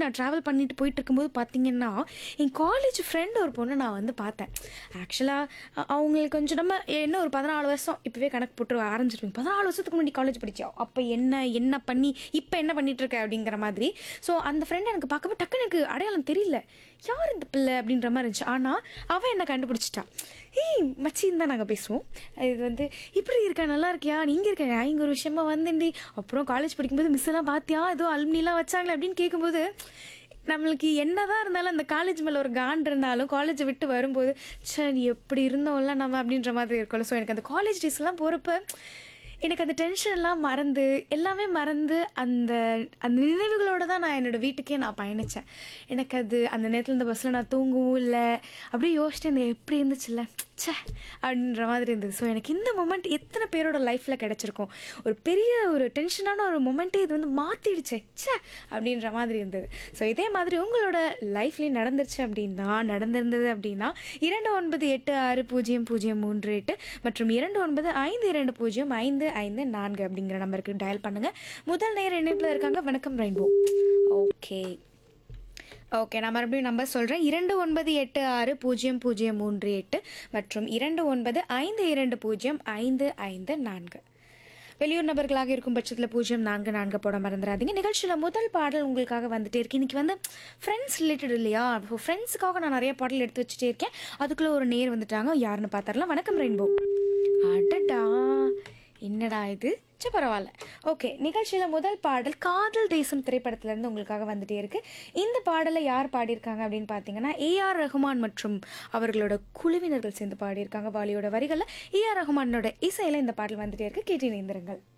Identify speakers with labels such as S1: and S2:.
S1: நான் ட்ராவல் பண்ணிட்டு போயிட்டு இருக்கும்போது பார்த்தீங்கன்னா என் காலேஜ் ஃப்ரெண்ட் ஒரு பொண்ணை நான் வந்து பார்த்தேன் ஆக்சுவலாக அவங்களுக்கு கொஞ்சம் நம்ம என்ன ஒரு பதினாலு வருஷம் இப்போவே கணக்கு போட்டு ஆரம்பிச்சிருப்பீங்க பதினாலு வருஷத்துக்கு முன்னாடி காலேஜ் படித்தோம் அப்போ என்ன என்ன பண்ணி இப்போ என்ன பண்ணிட்டு இருக்க அப்படிங்கிற மாதிரி ஸோ அந்த ஃப்ரெண்ட் எனக்கு பார்க்கும்போது டக்குன்னு எனக்கு அடையாளம் தெரியல யார் இந்த பிள்ளை அப்படின்ற மாதிரி இருந்துச்சு ஆனால் அவன் என்ன கண்டுபிடிச்சிட்டா ஏய் மச்சின்னு தான் நாங்கள் பேசுவோம் இது வந்து இப்படி இருக்கா நல்லா இருக்கியா நீங்கள் இருக்க இங்கே ஒரு விஷயமா வந்தேன்டி அப்புறம் காலேஜ் படிக்கும்போது மிஸ் எல்லாம் பார்த்தியா ஏதோ அலுமினிலாம் வச்சாங்களே அப்படின்னு கேட்கும்போது நம்மளுக்கு என்னதான் இருந்தாலும் அந்த காலேஜ் மேலே ஒரு காண்ட் இருந்தாலும் காலேஜை விட்டு வரும்போது சரி எப்படி இருந்தோம்ல நம்ம அப்படின்ற மாதிரி இருக்கும்ல ஸோ எனக்கு அந்த காலேஜ் டேஸ்லாம் போகிறப்ப எனக்கு அந்த டென்ஷன்லாம் மறந்து எல்லாமே மறந்து அந்த அந்த நினைவுகளோடு தான் நான் என்னோடய வீட்டுக்கே நான் பயணித்தேன் எனக்கு அது அந்த நேரத்தில் இந்த பஸ்ஸில் நான் தூங்கவும் இல்லை அப்படியே யோசிச்சிட்டு இந்த எப்படி இருந்துச்சுல்ல ச்சே அப்படின்ற மாதிரி இருந்தது ஸோ எனக்கு இந்த மொமெண்ட் எத்தனை பேரோட லைஃப்பில் கிடச்சிருக்கும் ஒரு பெரிய ஒரு டென்ஷனான ஒரு மொமெண்ட்டே இது வந்து மாற்றிடுச்சே ச்சே அப்படின்ற மாதிரி இருந்தது ஸோ இதே மாதிரி உங்களோட லைஃப்லேயும் நடந்துருச்சு அப்படின்னா நடந்திருந்தது அப்படின்னா இரண்டு ஒன்பது எட்டு ஆறு பூஜ்ஜியம் பூஜ்ஜியம் மூன்று எட்டு மற்றும் இரண்டு ஒன்பது ஐந்து இரண்டு பூஜ்ஜியம் ஐந்து ஐந்து நான்கு அப்படிங்கிற நம்பருக்கு டயல் பண்ணுங்கள் முதல் நேர இணைப்பில் இருக்காங்க வணக்கம் ரெயின்போ ஓகே ஓகே நான் மறுபடியும் நம்பர் சொல்கிறேன் இரண்டு ஒன்பது எட்டு ஆறு பூஜ்ஜியம் பூஜ்ஜியம் மூன்று எட்டு மற்றும் இரண்டு ஒன்பது ஐந்து இரண்டு பூஜ்ஜியம் ஐந்து ஐந்து நான்கு வெளியூர் நபர்களாக இருக்கும் பட்சத்தில் பூஜ்ஜியம் நான்கு நான்கு போட மறந்துடாதீங்க நிகழ்ச்சியில் முதல் பாடல் உங்களுக்காக வந்துட்டே இருக்கு இன்னைக்கு வந்து ஃப்ரெண்ட்ஸ் ரிலேட்டட் இல்லையா ஸோ ஃப்ரெண்ட்ஸுக்காக நான் நிறைய பாடல் எடுத்து வச்சுட்டே இருக்கேன் அதுக்குள்ளே ஒரு நேர் வந்துட்டாங்க யாருன்னு பார்த்துடலாம் வணக்கம் ரெயின்போ அடடா என்னடா இது சரி பரவாயில்ல ஓகே நிகழ்ச்சியில் முதல் பாடல் காதல் தேசம் திரைப்படத்துலேருந்து உங்களுக்காக வந்துட்டே இருக்கு இந்த பாடலை யார் பாடியிருக்காங்க அப்படின்னு பார்த்தீங்கன்னா ஏஆர் ரஹ்மான் மற்றும் அவர்களோட குழுவினர்கள் சேர்ந்து பாடியிருக்காங்க வாலியோட வரிகளில் ஏஆர் ரஹ்மானோட இசையில் இந்த பாடல் வந்துட்டே இருக்கு கேட்டு இணைந்திருங்கள்